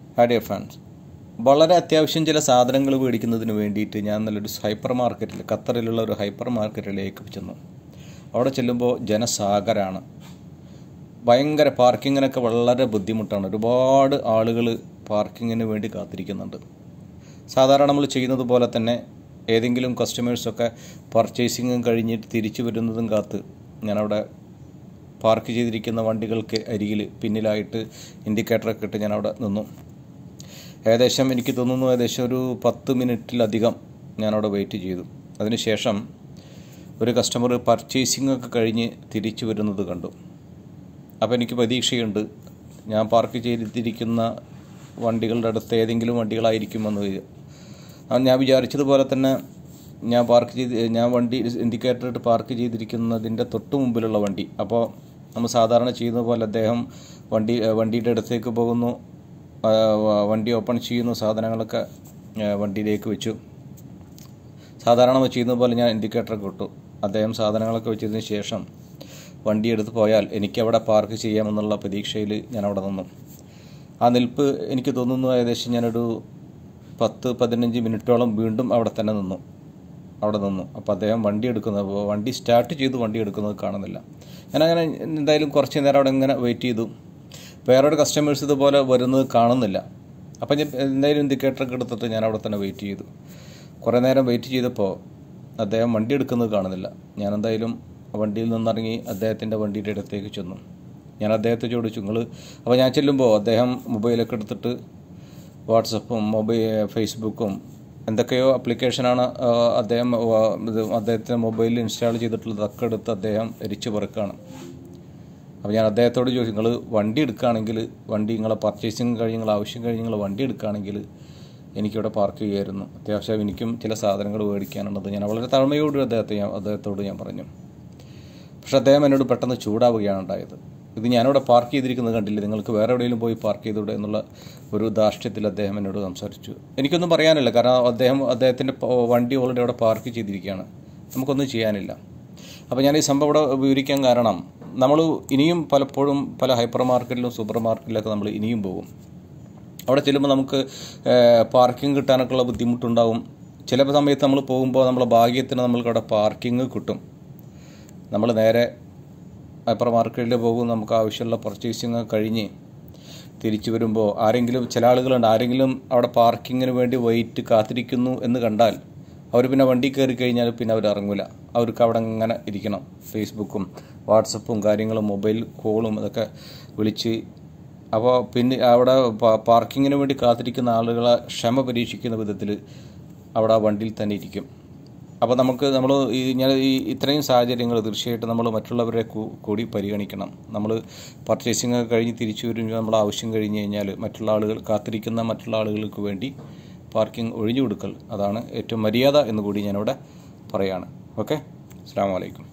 hi dear friends വളരെ അത്യാവശ്യം ചില സാധനങ്ങൾ മേടിക്കുന്നതിന് വേണ്ടിയിട്ട് ഞാൻ നല്ലൊരു ഹൈപ്പർ മാർക്കറ്റിൽ ഖത്തറിലുള്ള ഒരു ഹൈപ്പർ മാർക്കറ്റിലേക്ക് ചെന്നു അവിടെ ചെല്ലുമ്പോൾ ജനസാഗരാണ് ഭയങ്കര പാർക്കിങ്ങിനൊക്കെ വളരെ ബുദ്ധിമുട്ടാണ് ഒരുപാട് ആളുകൾ പാർക്കിങ്ങിന് വേണ്ടി കാത്തിരിക്കുന്നുണ്ട് സാധാരണ നമ്മൾ ചെയ്യുന്നത് പോലെ തന്നെ ഏതെങ്കിലും കസ്റ്റമേഴ്സൊക്കെ പർച്ചേസിങ്ങും കഴിഞ്ഞിട്ട് തിരിച്ചു വരുന്നതും കാത്ത് ഞാനവിടെ പാർക്ക് ചെയ്തിരിക്കുന്ന വണ്ടികൾക്ക് അരികിൽ പിന്നിലായിട്ട് ഇൻഡിക്കേറ്ററൊക്കെ ഇട്ട് ഞാനവിടെ നിന്നു ഏകദേശം എനിക്ക് തോന്നുന്നു ഏകദേശം ഒരു പത്ത് മിനിറ്റിലധികം ഞാനവിടെ വെയിറ്റ് ചെയ്തു അതിനുശേഷം ഒരു കസ്റ്റമർ പർച്ചേസിംഗ് ഒക്കെ കഴിഞ്ഞ് തിരിച്ചു വരുന്നത് കണ്ടു അപ്പോൾ എനിക്ക് പ്രതീക്ഷയുണ്ട് ഞാൻ പാർക്ക് ചെയ്തിരിക്കുന്ന വണ്ടികളുടെ അടുത്ത് ഏതെങ്കിലും വണ്ടികളായിരിക്കുമെന്ന് വരിക അത് ഞാൻ വിചാരിച്ചതുപോലെ തന്നെ ഞാൻ പാർക്ക് ചെയ്ത് ഞാൻ വണ്ടി ഇൻഡിക്കേറ്റർ ഇട്ട് പാർക്ക് ചെയ്തിരിക്കുന്നതിൻ്റെ തൊട്ട് മുമ്പിലുള്ള വണ്ടി അപ്പോൾ നമ്മൾ സാധാരണ ചെയ്യുന്ന പോലെ അദ്ദേഹം വണ്ടി വണ്ടിയുടെ അടുത്തേക്ക് പോകുന്നു ആ, വണ്ടി ഓപ്പൺ ചെയ്യുന്നു സാധനങ്ങളൊക്കെ ആ, വണ്ടിയിലേക്ക് വെച്ചു സാധാരണ നമ്മൾ ചെയ്യുന്ന പോലെ ഞാൻ ഇൻഡിക്കേറ്ററൊക്കെ ഇട്ടു അദ്ദേഹം സാധനങ്ങളൊക്കെ വെച്ചതിന് ശേഷം വണ്ടി എടുത്ത് പോയാൽ എനിക്കവിടെ പാർക്ക് ചെയ്യാമെന്നുള്ള പ്രതീക്ഷയിൽ ഞാൻ അവിടെ നിന്നു ആ നിൽപ്പ് എനിക്ക് തോന്നുന്നു ഏകദേശം ഞാനൊരു പത്ത് പതിനഞ്ച് മിനിറ്റോളം വീണ്ടും അവിടെ തന്നെ നിന്നു അവിടെ നിന്നു അപ്പോൾ അദ്ദേഹം വണ്ടി എടുക്കുന്നത് അപ്പോൾ വണ്ടി സ്റ്റാർട്ട് ചെയ്ത് വണ്ടി എടുക്കുന്നത് കാണുന്നില്ല ഞാനങ്ങനെ എന്തായാലും കുറച്ച് നേരം അവിടെ ഇങ്ങനെ വെയിറ്റ് ചെയ്തു വേറൊരു കസ്റ്റമേഴ്സ് ഇതുപോലെ വരുന്നത് കാണുന്നില്ല അപ്പം ഞാൻ എന്തായാലും ഇൻഡിക്കേറ്ററൊക്കെ എടുത്തിട്ട് ഞാൻ അവിടെ തന്നെ വെയിറ്റ് ചെയ്തു കുറേ നേരം വെയിറ്റ് ചെയ്തപ്പോൾ അദ്ദേഹം വണ്ടി എടുക്കുന്നത് കാണുന്നില്ല ഞാൻ എന്തായാലും വണ്ടിയിൽ നിന്നിറങ്ങി അദ്ദേഹത്തിൻ്റെ വണ്ടിയുടെ അടുത്തേക്ക് ചെന്നു ഞാൻ അദ്ദേഹത്തെ ചോദിച്ചു നിങ്ങൾ അപ്പോൾ ഞാൻ ചെല്ലുമ്പോൾ അദ്ദേഹം മൊബൈലൊക്കെ എടുത്തിട്ട് വാട്സപ്പും മൊബൈൽ ഫേസ്ബുക്കും എന്തൊക്കെയോ ആപ്ലിക്കേഷനാണ് ആ, അദ്ദേഹം ആ, ഇത് അദ്ദേഹത്തിൻ്റെ മൊബൈലിൽ ഇൻസ്റ്റാൾ ചെയ്തിട്ടുള്ളത് അതൊക്കെ എടുത്ത് അദ്ദേഹം എരിച്ചു പെറുക്കാണ് അപ്പോൾ ഞാൻ അദ്ദേഹത്തോട് ചോദിച്ചു നിങ്ങൾ വണ്ടി എടുക്കുകയാണെങ്കിൽ വണ്ടി നിങ്ങളെ പർച്ചേസിങ് കഴിഞ്ഞ് നിങ്ങൾ ആവശ്യം കഴിഞ്ഞ് നിങ്ങൾ വണ്ടി എടുക്കുകയാണെങ്കിൽ എനിക്കിവിടെ പാർക്ക് ചെയ്യായിരുന്നു അത്യാവശ്യം എനിക്കും ചില സാധനങ്ങൾ മേടിക്കാനുള്ളത് ഞാൻ വളരെ താഴ്മയോട് അദ്ദേഹത്തെ ഞാൻ അദ്ദേഹത്തോട് ഞാൻ പറഞ്ഞു പക്ഷെ അദ്ദേഹം എന്നോട് പെട്ടെന്ന് ചൂടാവുകയാണ് ഉണ്ടായത് ഇത് ഞാനിവിടെ പാർക്ക് ചെയ്തിരിക്കുന്നത് കണ്ടില്ലേ നിങ്ങൾക്ക് വേറെ എവിടെയെങ്കിലും പോയി പാർക്ക് ചെയ്തൂടെ എന്നുള്ള ഒരു ധാർഷ്ട്യത്തിൽ അദ്ദേഹം എന്നോട് സംസാരിച്ചു എനിക്കൊന്നും പറയാനില്ല കാരണം അദ്ദേഹം അദ്ദേഹത്തിൻ്റെ പ- വണ്ടി ഓൾറെഡി അവിടെ പാർക്ക് ചെയ്തിരിക്കുകയാണ് നമുക്കൊന്നും ചെയ്യാനില്ല അപ്പോൾ ഞാൻ ഈ സംഭവം ഇവിടെ വിവരിക്കാൻ കാരണം നമ്മൾ ഇനിയും പലപ്പോഴും പല ഹൈപ്പർ മാർക്കറ്റിലും സൂപ്പർ മാർക്കറ്റിലൊക്കെ നമ്മൾ ഇനിയും പോകും അവിടെ ചെല്ലുമ്പോൾ നമുക്ക് പാർക്കിംഗ് കിട്ടാനൊക്കെയുള്ള ബുദ്ധിമുട്ടുണ്ടാവും ചില സമയത്ത് നമ്മൾ പോകുമ്പോൾ നമ്മളെ ഭാഗ്യത്തിന് നമ്മൾക്ക് അവിടെ പാർക്കിംഗ് കിട്ടും നമ്മൾ നേരെ ഹൈപ്പർ മാർക്കറ്റിൽ പോകും നമുക്ക് ആവശ്യമുള്ള പർച്ചേസിങ് കഴിഞ്ഞ് തിരിച്ചു വരുമ്പോൾ ആരെങ്കിലും ചില ആളുകളുണ്ട് ആരെങ്കിലും അവിടെ പാർക്കിങ്ങിന് വേണ്ടി വെയിറ്റ് കാത്തിരിക്കുന്നു എന്ന് കണ്ടാൽ അവർ പിന്നെ വണ്ടി കയറി കഴിഞ്ഞാൽ പിന്നെ അവർ ഇറങ്ങില്ല അവർക്ക് അവിടെ ഇങ്ങനെ ഇരിക്കണം ഫേസ്ബുക്കും വാട്സപ്പും കാര്യങ്ങളും മൊബൈൽ കോളും ഇതൊക്കെ വിളിച്ച് അപ്പോൾ പിന്നെ അവിടെ പ- പാർക്കിങ്ങിന് വേണ്ടി കാത്തിരിക്കുന്ന ആളുകളെ ക്ഷമ പരീക്ഷിക്കുന്ന വിധത്തിൽ അവിടെ ആ വണ്ടിയിൽ തന്നെ ഇരിക്കും അപ്പോൾ നമുക്ക് നമ്മൾ ഈ ഞാൻ ഈ ഇത്രയും സാഹചര്യങ്ങൾ തീർച്ചയായിട്ടും നമ്മൾ മറ്റുള്ളവരെ കൂ- കൂടി പരിഗണിക്കണം നമ്മൾ പർച്ചേസിങ് ഒക്കെ കഴിഞ്ഞ് തിരിച്ചു വരുമ്പോൾ നമ്മൾ ആവശ്യം കഴിഞ്ഞ് കഴിഞ്ഞാൽ മറ്റുള്ള ആളുകൾ കാത്തിരിക്കുന്ന മറ്റുള്ള ആളുകൾക്ക് വേണ്ടി പാർക്കിംഗ് ഒഴിഞ്ഞു കൊടുക്കൽ അതാണ് ഏറ്റവും മര്യാദ എന്ന് കൂടി ഞാനിവിടെ പറയാണ് ഓക്കെ അസ്സാം വലൈക്കും